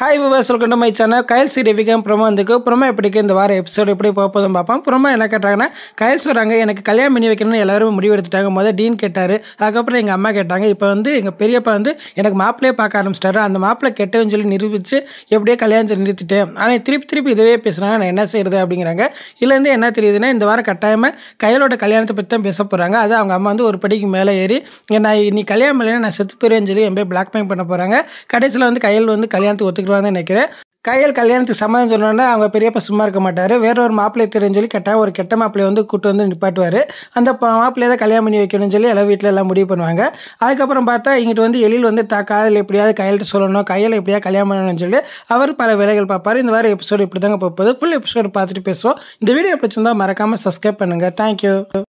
hi viewers welcome to my channel Kayal சி ரவிகம் promo வந்துக்கு ப்ரோமோ எப்படிக்கு இந்த வாரம் எபிசோட் எப்படி போக போதும் பார்ப்போம் ப்ரோமோ என்ன கேட்டாங்கன்னா கயல் சொல்கிறாங்க எனக்கு கல்யாணம் பண்ணி வைக்கணும்னு எல்லாரும் முடிவு எடுத்துட்டாங்க முதல் டீன் கேட்டார் அதுக்கப்புறம் எங்கள் அம்மா கேட்டாங்க இப்போ வந்து எங்கள் பெரியப்பா வந்து எனக்கு மாப்பிள்ளையே பார்க்க ஆரம்பிச்சிட்டாரு அந்த மாப்பிள்ளை கெட்டவன்னு சொல்லி நிரூபித்து எப்படியே கல்யாணத்தை நிறுத்திட்டேன் ஆனால் திருப்பி திருப்பி இதுவே பேசுகிறாங்க நான் என்ன செய்யறது அப்படிங்கிறாங்க இதுலேருந்து என்ன தெரியுதுன்னா இந்த வாரம் கட்டாயமாக கையலோட கல்யாணத்தை பற்றி தான் பேச போகிறாங்க அது அவங்க அம்மா வந்து ஒரு படிக்கு மேலே ஏறி நான் நீ கல்யாணம் பண்ணலைன்னா நான் செத்து போயிருவேன்னு சொல்லி என் போய் பிளாக் பண்ண போகிறாங்க கடைசியில் வந்து கையல் வந்து கல்யாணத்துக்கு ஒத்துக்கிடுவாங்கன்னு நினைக்கிறேன் கையல் கல்யாணத்துக்கு சம்மதம் சொன்னோன்னா அவங்க பெரியப்பா சும்மா இருக்க மாட்டார் வேற ஒரு மாப்பிள்ளை தெரியும் சொல்லி கட்டாயம் ஒரு கெட்ட மாப்பிள்ளையை வந்து கூட்டு வந்து நிப்பாட்டுவார் அந்த ப- மாப்பிள்ளையை தான் கல்யாணம் பண்ணி வைக்கணும்னு சொல்லி எல்லாம் வீட்டில் எல்லாம் முடிவு பண்ணுவாங்க அதுக்கப்புறம் பார்த்தா இங்கிட்டு வந்து எழில் வந்து தா காதல் எப்படியாவது கையல்கிட்ட சொல்லணும் கையில் எப்படியாவது கல்யாணம் பண்ணணும்னு சொல்லி அவர் பல வேலைகள் பார்ப்பார் இந்த வாரம் எபிசோடு இப்படி தாங்க போகுது ஃபுல் எபிசோடு பார்த்துட்டு பேசுவோம் இந்த வீடியோ பிடிச்சிருந்தா மறக்காமல் சப்ஸ்கிரைப் பண்ணுங்கள் தேங்க்யூ